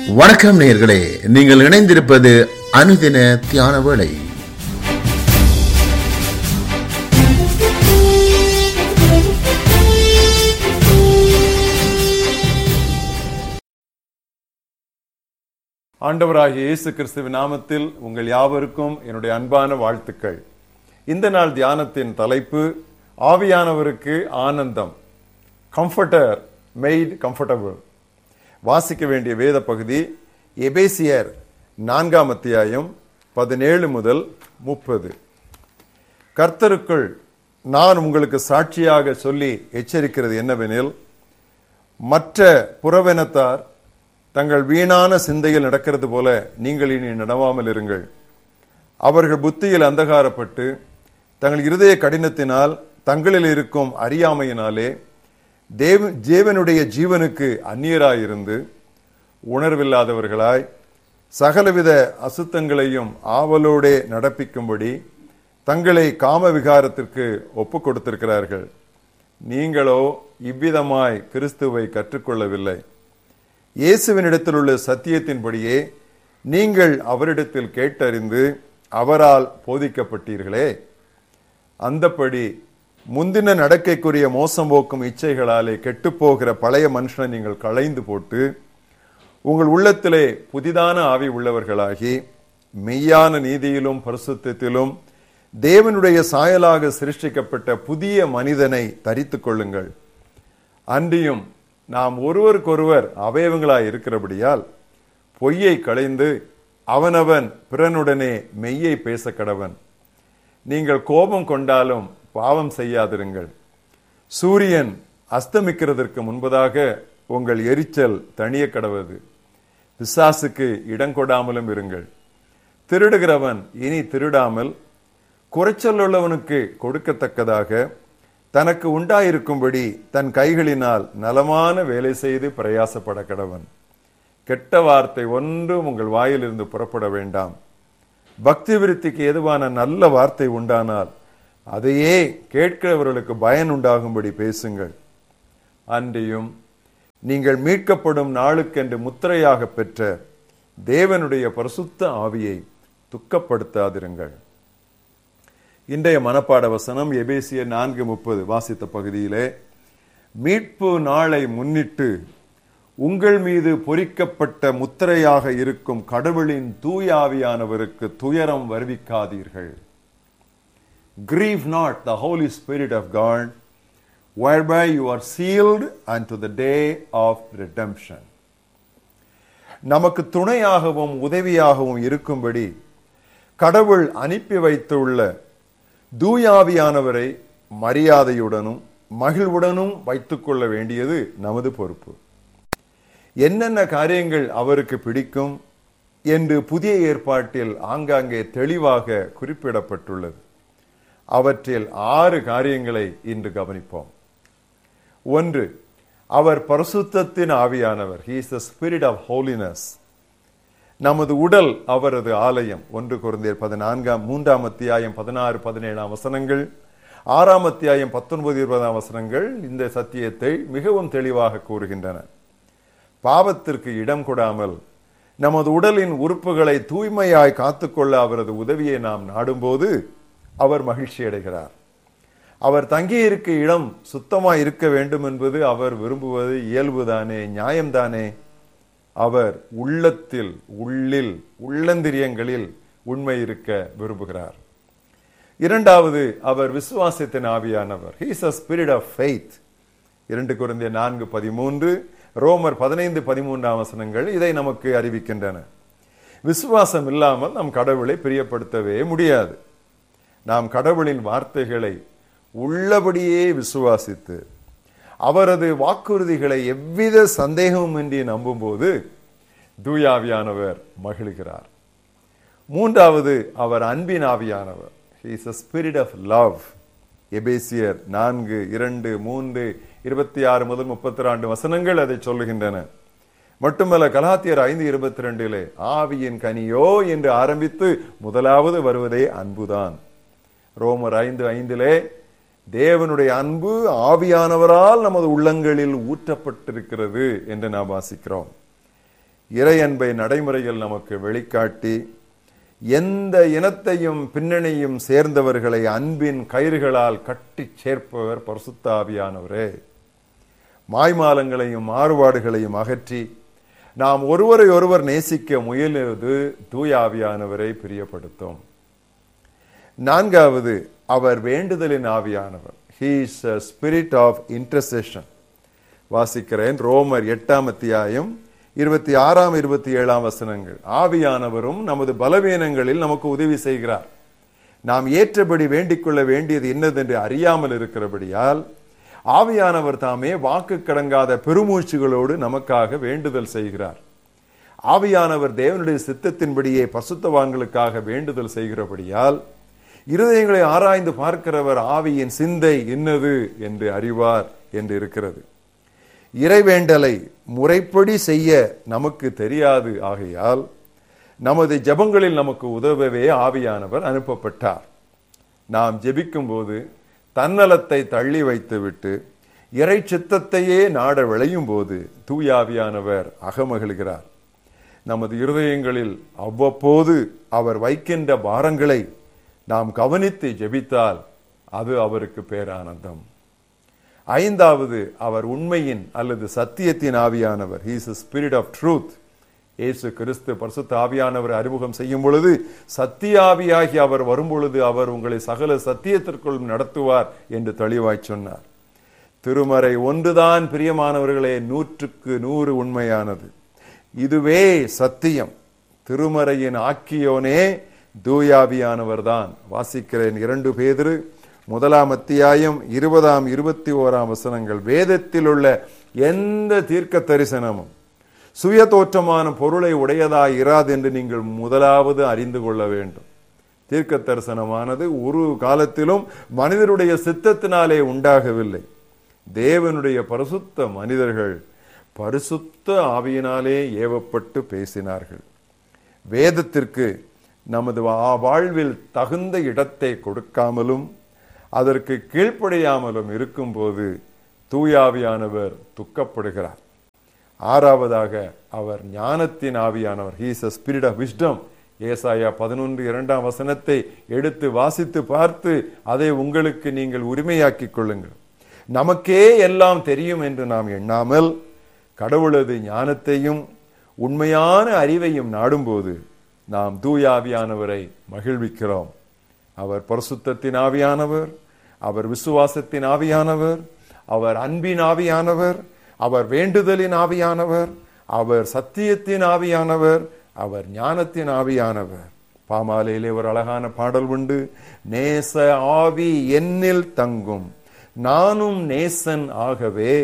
வணக்கம் நேயர்களே நீங்கள் இணைந்திருப்பது அனுதின தியான வேளை ஆண்டவராகிய இயேசு கிறிஸ்துவின் நாமத்தில் உங்கள் யாவருக்கும் என்னுடைய அன்பான வாழ்த்துக்கள் இந்த நாள் தியானத்தின் தலைப்பு ஆவியானவருக்கு ஆனந்தம் கம்ஃபர்டர் மெய்ட் கம்ஃபர்டபுள் வாசிக்க வேண்டிய வேத பகுதி எபேசியர் நான்காம் அத்தியாயம் பதினேழு முதல் முப்பது கர்த்தருக்குள் நான் உங்களுக்கு சாட்சியாக சொல்லி எச்சரிக்கிறது என்னவெனில் மற்ற புறவெனத்தார் தங்கள் வீணான சிந்தையில் நடக்கிறது போல நீங்கள் இனி நடவாமல் இருங்கள் அவர்கள் புத்தியில் அந்தகாரப்பட்டு தங்கள் இருதய கடினத்தினால் தங்களில் இருக்கும் அறியாமையினாலே தேவ ஜீவனுடைய ஜீவனுக்கு அந்நியராயிருந்து உணர்வில்லாதவர்களாய் சகலவித அசுத்தங்களையும் ஆவலோடே நடப்பிக்கும்படி தங்களை காம விகாரத்திற்கு ஒப்பு கொடுத்திருக்கிறார்கள் நீங்களோ இவ்விதமாய் கிறிஸ்துவை கற்றுக்கொள்ளவில்லை இயேசுவினிடத்தில் உள்ள சத்தியத்தின்படியே நீங்கள் அவரிடத்தில் கேட்டறிந்து அவரால் போதிக்கப்பட்டீர்களே அந்தப்படி முந்தின நடக்கைக்குரிய மோசம் போக்கும் இச்சைகளாலே கெட்டுப்போகிற பழைய மனுஷனை நீங்கள் களைந்து போட்டு உங்கள் உள்ளத்திலே புதிதான ஆவி உள்ளவர்களாகி மெய்யான நீதியிலும் பரிசுத்தத்திலும் தேவனுடைய சாயலாக சிருஷ்டிக்கப்பட்ட புதிய மனிதனை தரித்துக் கொள்ளுங்கள் அன்றியும் நாம் ஒருவருக்கொருவர் அவயவங்களாய் இருக்கிறபடியால் பொய்யை களைந்து அவனவன் பிறனுடனே மெய்யை பேச கடவன் நீங்கள் கோபம் கொண்டாலும் பாவம் செய்யாதிருங்கள் சூரியன் அஸ்தமிக்கிறதற்கு முன்பதாக உங்கள் எரிச்சல் தணிய கடவது பிசாசுக்கு இடங்கொடாமலும் இருங்கள் திருடுகிறவன் இனி திருடாமல் குறைச்சல் உள்ளவனுக்கு கொடுக்கத்தக்கதாக தனக்கு உண்டாயிருக்கும்படி தன் கைகளினால் நலமான வேலை செய்து பிரயாசப்பட கடவன் கெட்ட வார்த்தை ஒன்றும் உங்கள் வாயிலிருந்து புறப்பட வேண்டாம் பக்தி விருத்திக்கு எதுவான நல்ல வார்த்தை உண்டானால் அதையே கேட்கிறவர்களுக்கு பயன் உண்டாகும்படி பேசுங்கள் அன்றியும் நீங்கள் மீட்கப்படும் நாளுக்கென்று முத்திரையாக பெற்ற தேவனுடைய பரிசுத்த ஆவியை துக்கப்படுத்தாதிருங்கள் இன்றைய மனப்பாட வசனம் எபேசிய நான்கு முப்பது வாசித்த பகுதியிலே மீட்பு நாளை முன்னிட்டு உங்கள் மீது பொறிக்கப்பட்ட முத்திரையாக இருக்கும் கடவுளின் தூயாவியானவருக்கு துயரம் வருவிக்காதீர்கள் grieve not the Holy Spirit of God, whereby you are sealed unto the day of redemption. நமக்கு துணையாகவும் உதவியாகவும் இருக்கும்படி கடவுள் அனுப்பி வைத்துள்ள தூயாவியானவரை மரியாதையுடனும் மகிழ்வுடனும் வைத்துக்கொள்ள வேண்டியது நமது பொறுப்பு என்னென்ன காரியங்கள் அவருக்கு பிடிக்கும் என்று புதிய ஏற்பாட்டில் ஆங்காங்கே தெளிவாக குறிப்பிடப்பட்டுள்ளது அவற்றில் ஆறு காரியங்களை இன்று கவனிப்போம் ஒன்று அவர் பரிசுத்தத்தின் ஆவியானவர் he is the spirit of holiness நமது உடல் அவரது ஆலயம் ஒன்று குருந்தியர் பதினான்காம் மூன்றாம் அத்தியாயம் பதினாறு பதினேழாம் வசனங்கள் ஆறாம் அத்தியாயம் பத்தொன்பது இருபதாம் வசனங்கள் இந்த சத்தியத்தை மிகவும் தெளிவாக கூறுகின்றன பாவத்திற்கு இடம் கொடாமல் நமது உடலின் உறுப்புகளை தூய்மையாய் காத்துக்கொள்ள அவரது உதவியை நாம் நாடும்போது அவர் மகிழ்ச்சி அடைகிறார் அவர் தங்கியிருக்க இடம் சுத்தமாய் இருக்க வேண்டும் என்பது அவர் விரும்புவது இயல்புதானே நியாயம்தானே அவர் உள்ளத்தில் உள்ளில் உள்ளந்திரியங்களில் உண்மை இருக்க விரும்புகிறார் இரண்டாவது அவர் விசுவாசத்தின் ஆவியானவர் he's a spirit of faith இரண்டு குருந்திய நான்கு பதிமூன்று ரோமர் பதினைந்து பதிமூன்றாம் வசனங்கள் இதை நமக்கு அறிவிக்கின்றன விசுவாசம் இல்லாமல் நம் கடவுளை பிரியப்படுத்தவே முடியாது நாம் கடவுளின் வார்த்தைகளை உள்ளபடியே விசுவாசித்து அவரது வாக்குறுதிகளை எவ்வித சந்தேகமுமின்றி நம்பும்போது தூயாவியானவர் மகிழ்கிறார் மூன்றாவது அவர் அன்பின் ஆவியானவர் is a spirit of love எபேசியர் நான்கு இரண்டு மூன்று இருபத்தி ஆறு முதல் முப்பத்தி ரெண்டு வசனங்கள் அதை சொல்லுகின்றன மட்டுமல்ல கலாத்தியர் ஐந்து இருபத்தி ரெண்டிலே ஆவியின் கனியோ என்று ஆரம்பித்து முதலாவது வருவதே அன்புதான் ரோமர் ஐந்து ஐந்திலே தேவனுடைய அன்பு ஆவியானவரால் நமது உள்ளங்களில் ஊற்றப்பட்டிருக்கிறது என்று நாம் வாசிக்கிறோம் இறை அன்பை நடைமுறையில் நமக்கு வெளிக்காட்டி எந்த இனத்தையும் பின்னணியும் சேர்ந்தவர்களை அன்பின் கயிறுகளால் கட்டிச் சேர்ப்பவர் பரிசுத்த ஆவியானவரே மாய்மாலங்களையும் மாறுபாடுகளையும் அகற்றி நாம் ஒருவரை ஒருவர் நேசிக்க முயலுவது தூயாவியானவரை பிரியப்படுத்தும் நான்காவது அவர் வேண்டுதலின் ஆவியானவர் he is spirit of intercession வாசிக்கிறேன் ரோமர் எட்டாம் அத்தியாயம் இருபத்தி ஆறாம் இருபத்தி ஏழாம் வசனங்கள் ஆவியானவரும் நமது பலவீனங்களில் நமக்கு உதவி செய்கிறார் நாம் ஏற்றபடி வேண்டிக் கொள்ள வேண்டியது என்னதென்று அறியாமல் இருக்கிறபடியால் ஆவியானவர் தாமே வாக்கு கடங்காத பெருமூச்சுகளோடு நமக்காக வேண்டுதல் செய்கிறார் ஆவியானவர் தேவனுடைய சித்தத்தின்படியே பசுத்தவான்களுக்காக வேண்டுதல் செய்கிறபடியால் இருதயங்களை ஆராய்ந்து பார்க்கிறவர் ஆவியின் சிந்தை என்னது என்று அறிவார் என்று இருக்கிறது இறைவேண்டலை முறைப்படி செய்ய நமக்கு தெரியாது ஆகையால் நமது ஜெபங்களில் நமக்கு உதவவே ஆவியானவர் அனுப்பப்பட்டார் நாம் ஜெபிக்கும் போது தன்னலத்தை தள்ளி வைத்துவிட்டு இறை சித்தத்தையே நாட விளையும் போது தூயாவியானவர் அகமகிழ்கிறார் நமது இருதயங்களில் அவ்வப்போது அவர் வைக்கின்ற பாரங்களை நாம் கவனித்து ஜெபித்தால் அது அவருக்கு பேரானந்தம் ஐந்தாவது அவர் உண்மையின் அல்லது சத்தியத்தின் ஆவியானவர் ஹீஸ் ஸ்பிரிட் ஆஃப் ட்ரூத் இயேசு கிறிஸ்து பரிசுத்த ஆவியானவர் அறிமுகம் செய்யும் பொழுது சத்தியாவியாகி அவர் வரும்பொழுது அவர் உங்களை சகல சத்தியத்திற்குள் நடத்துவார் என்று தெளிவாய் சொன்னார் திருமறை ஒன்றுதான் பிரியமானவர்களே நூற்றுக்கு நூறு உண்மையானது இதுவே சத்தியம் திருமறையின் ஆக்கியோனே தூயாவியானவர் தான் வாசிக்கிறேன் இரண்டு பேதிரு முதலாம் அத்தியாயம் இருபதாம் இருபத்தி ஓராம் வசனங்கள் வேதத்தில் உள்ள எந்த தீர்க்க தரிசனமும் சுய தோற்றமான பொருளை உடையதாய் இராது என்று நீங்கள் முதலாவது அறிந்து கொள்ள வேண்டும் தீர்க்க தரிசனமானது ஒரு காலத்திலும் மனிதருடைய சித்தத்தினாலே உண்டாகவில்லை தேவனுடைய பரிசுத்த மனிதர்கள் பரிசுத்த ஆவியினாலே ஏவப்பட்டு பேசினார்கள் வேதத்திற்கு நமது வா- வாழ்வில் தகுந்த இடத்தை கொடுக்காமலும் அதற்கு கீழ்ப்படியாமலும் இருக்கும்போது தூயாவியானவர் துக்கப்படுகிறார் ஆறாவதாக அவர் ஞானத்தின் ஆவியானவர் he's a spirit of wisdom ஏசாயா பதினொன்று இரண்டாம் வசனத்தை எடுத்து வாசித்து பார்த்து அதை உங்களுக்கு நீங்கள் உரிமையாக்கிக் கொள்ளுங்கள் நமக்கே எல்லாம் தெரியும் என்று நாம் எண்ணாமல் கடவுளது ஞானத்தையும் உண்மையான அறிவையும் நாடும்போது நாம் தூயாவியானவரை மகிழ்விக்கிறோம் அவர் பரிசுத்தத்தின் ஆவியானவர் அவர் விசுவாசத்தின் ஆவியானவர் அவர் அன்பின் ஆவியானவர் அவர் வேண்டுதலின் ஆவியானவர் அவர் சத்தியத்தின் ஆவியானவர் அவர் ஞானத்தின் ஆவியானவர் பாமாலையிலே ஒரு அழகான பாடல் உண்டு நேச ஆவி என்னில் தங்கும் நானும் நேசன் ஆகவே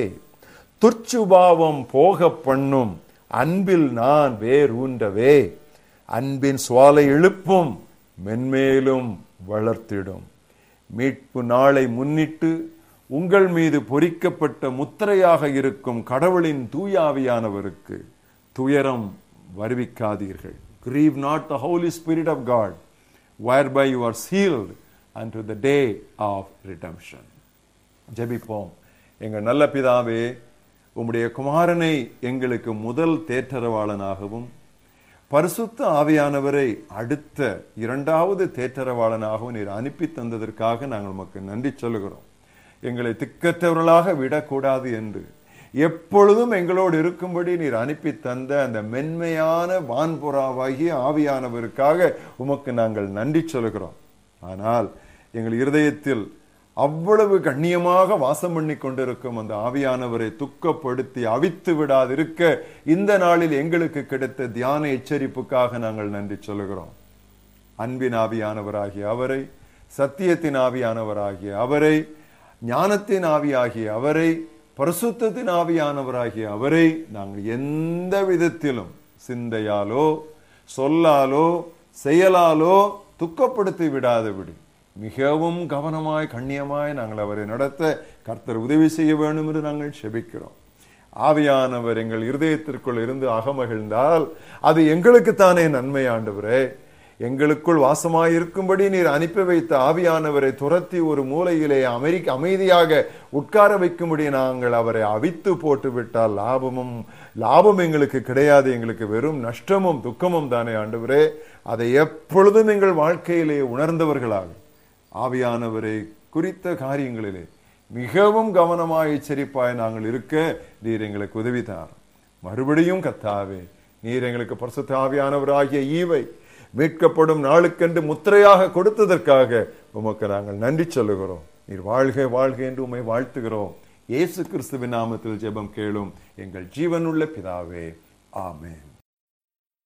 துர்ச்சுபாவம் போக பண்ணும் அன்பில் நான் வேரூன்றவே அன்பின் சுவாலை எழுப்பும் மென்மேலும் வளர்த்திடும் மீட்பு நாளை முன்னிட்டு உங்கள் மீது பொறிக்கப்பட்ட முத்திரையாக இருக்கும் கடவுளின் தூயாவியானவருக்கு துயரம் வருவிக்காதீர்கள் grieve not the holy spirit of god whereby you are sealed unto the day of redemption ஜெபிப்போம் எங்கள் நல்ல பிதாவே உம்முடைய குமாரனை எங்களுக்கு முதல் தேற்றரவாளனாகவும் பரிசுத்த ஆவியானவரை அடுத்த இரண்டாவது தேற்றரவாளனாகவும் நீர் அனுப்பி தந்ததற்காக நாங்கள் உமக்கு நன்றி சொல்லுகிறோம் எங்களை திக்கற்றவர்களாக விடக்கூடாது என்று எப்பொழுதும் எங்களோடு இருக்கும்படி நீர் அனுப்பி தந்த அந்த மென்மையான வான்புறாவாகிய ஆவியானவருக்காக உமக்கு நாங்கள் நன்றி சொல்கிறோம் ஆனால் எங்கள் இருதயத்தில் அவ்வளவு கண்ணியமாக வாசம் பண்ணி கொண்டிருக்கும் அந்த ஆவியானவரை துக்கப்படுத்தி அவித்து விடாதிருக்க இந்த நாளில் எங்களுக்கு கிடைத்த தியான எச்சரிப்புக்காக நாங்கள் நன்றி சொல்லுகிறோம் அன்பின் ஆவியானவராகிய அவரை சத்தியத்தின் ஆவியானவராகிய அவரை ஞானத்தின் ஆவியாகிய அவரை பரிசுத்தத்தின் ஆவியானவராகிய அவரை நாங்கள் எந்த விதத்திலும் சிந்தையாலோ சொல்லாலோ செயலாலோ துக்கப்படுத்தி விடாதபடி மிகவும் கவனமாய் கண்ணியமாய் நாங்கள் அவரை நடத்த கர்த்தர் உதவி செய்ய வேண்டும் என்று நாங்கள் செபிக்கிறோம் ஆவியானவர் எங்கள் இருதயத்திற்குள் இருந்து அகமகிழ்ந்தால் அது எங்களுக்குத்தானே நன்மை ஆண்டவரே எங்களுக்குள் வாசமாயிருக்கும்படி நீர் அனுப்பி வைத்த ஆவியானவரை துரத்தி ஒரு மூலையிலே அமெரிக்க அமைதியாக உட்கார வைக்கும்படி நாங்கள் அவரை அவித்து போட்டு விட்டால் லாபமும் லாபம் எங்களுக்கு கிடையாது எங்களுக்கு வெறும் நஷ்டமும் துக்கமும் தானே ஆண்டவரே அதை எப்பொழுதும் எங்கள் வாழ்க்கையிலே உணர்ந்தவர்களாக ஆவியானவரை குறித்த காரியங்களிலே மிகவும் கவனமாய் எச்சரிப்பாய் நாங்கள் இருக்க நீர் எங்களுக்கு உதவித்தார் மறுபடியும் கத்தாவே நீர் எங்களுக்கு பரிசுத்த ஆவியானவராகிய ஈவை மீட்கப்படும் நாளுக்கென்று முத்திரையாக கொடுத்ததற்காக உமக்கு நாங்கள் நன்றி சொல்லுகிறோம் நீர் வாழ்க வாழ்க என்று உம்மை வாழ்த்துகிறோம் இயேசு கிறிஸ்துவின் நாமத்தில் ஜெபம் கேளும் எங்கள் ஜீவனுள்ள பிதாவே ஆமென்